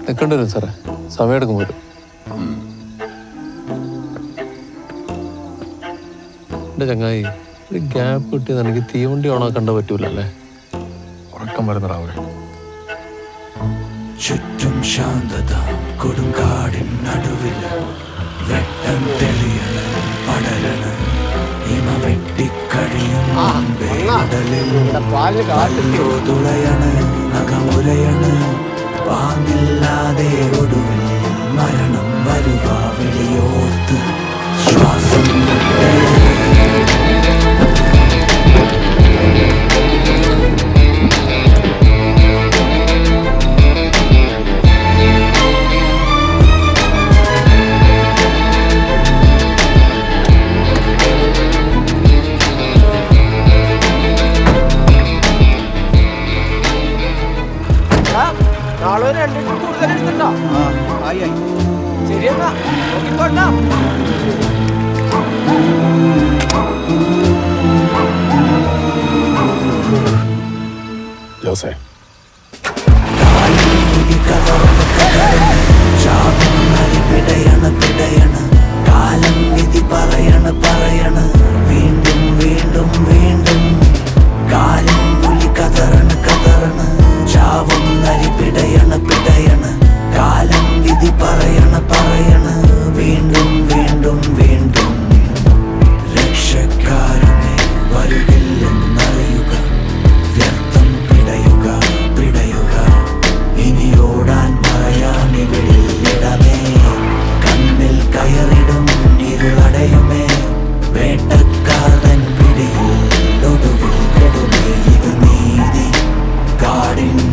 നിൽക്കേണ്ടി വരും സാറേ സമയം എടുക്കും പോലും എൻ്റെ ചങ്ങായി ഒരു ഗ്യാപ്പ് കിട്ടിയത് എനിക്ക് തീവണ്ടി ഓണാക്കണ്ട പറ്റൂല അല്ലേ ഉറക്കം വരുന്ന രാവിലെ ചുറ്റും ശാന്തത കൊടുങ്കാടിൻ നടുവിൽ വെട്ടം തെളിയണ പടരണ ഇമ വെട്ടിക്കഴിയും മുമ്പേ കടലിൽ വല്ലോ തുളയണ് നഖമുരയണ് പാങ്ങില്ലാതെ ഒടുവിൽ മരണം വരുക വിളിയോർത്ത് ശ്വാസം വിട്ട് നാളെ ഒരു രണ്ടു കൂടുതൽ എടുത്തിട്ടോ ശരിയെന്നാ നോക്കിക്കോട്ടാ ജോസേ പിടയണ പിടയണ കാലം വിധി പറയണ പറയണ വീണ്ടും വീണ്ടും വീണ്ടും കാലം പുലി കതറണ കതറണ ചാവും നരി പിടയണ പിടയണ കാലം വിധി പറയണ പറയണ വീണ്ടും വീണ്ടും വീണ്ടും രക്ഷക്കാരനെ വരുകില്ലെന്നറിയുക വ്യർത്ഥം പിടയുക പിടയുക ഇനി ഓടാൻ മറയാൻ ഇവിടില്ലടമേ കണ്ണിൽ കയറിടും ഇരുളടയുമേ വേട്ടക്കാരൻ പിടിയിൽ ഒടുവിൽ പെടുമേ ഇത് നീതി കാടിൻ